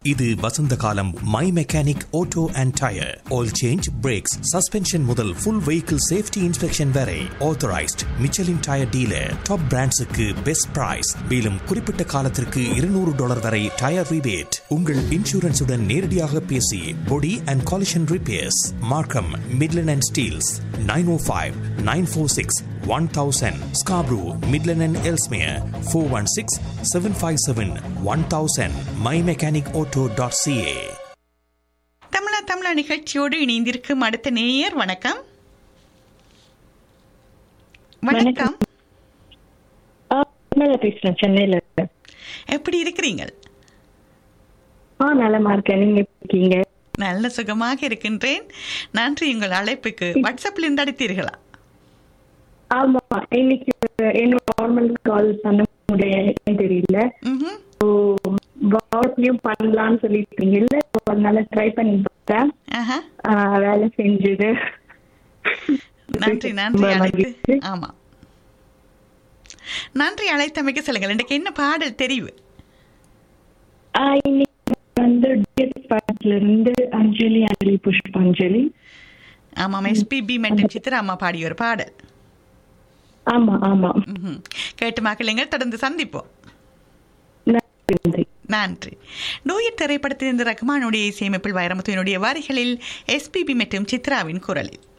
இது வசந்த காலம் my mechanic auto and tyre oil change brakes suspension முதல் ஃபுல் வெஹிக்கிள் சேஃப்டி இன்ஸ்பெக்ஷன் வரை authorised Michelin tyre dealer top பிராண்ட்ஸுக்கு பெஸ்ட் பிரைஸ் மேலும் குறிப்பிட்ட காலத்திற்கு இருநூறு டாலர் வரை டயர் ரிபேட் உங்கள் இன்சூரன்ஸுடன் நேரடியாக பேசி body and collision repairs Markham Midland and Steeles nine oh five nine four six one thousand Scarborough Midland and Ellesmere four one six seven five seven one thousand my mechanic auto dot CA Tamizha Tamizha நிகழ்ச்சியோடு இணைந்திருக்கும் அடுத்த நேயர் வணக்கம் வணக்கம் ஆ, மேல பேசுறேன் சென்னையில இருக்கேன். எப்படி இருக்கிறீங்க ஆ நலமா இருக்கேன் நீங்க எப்படி இருக்கீங்க நல்ல சுகமாக இருக்கின்றேன் நன்றி உங்கள் அழைப்புக்கு வாட்ஸ்அப்ல இருந்து அடித்தீர்களா ஆமா இன்னைக்கு என்ன நார்மல் கால் பண்ண முடியாது தெரியல ம்ஹும். ஸோ வாட்ஸ்லயும் பண்ணலாம்னு சொல்லிருக்கீங்கல்ல So, அதனால ட்ரை பண்ணி பார்த்தேன் ஆஹா. ஆ, வேலை செஞ்சது நன்றி நன்றி ரொம்ப அழைத்து மகிழ்ச்சி. ஆமா நன்றி அழைத்தமைக்கு சொல்லுங்கள் எனக்கு என்ன பாடல் தெரிவு ஆ, இன்னைக்கு வந்து டிஎஸ் படத்துல இருந்து அஞ்சலி அஞ்சலி புஷ்பாஞ்சலி ஆமாம் எஸ்பிபி மற்றும் சித்ரா அம்மா பாடிய ஒரு பாடல் ஆமா ஆமா ம்ஹும். கேட்டு மக்களுங்கள் தொடர்ந்து சந்திப்போம் நன்றி நன்றி டூயட் திரைப்படத்திலிருந்து ரஹ்மானுடைய இசையமைப்பில் வைரமுத்துவினுடைய வரிகளில் எஸ்பிபி மற்றும் சித்ராவின் குரலில்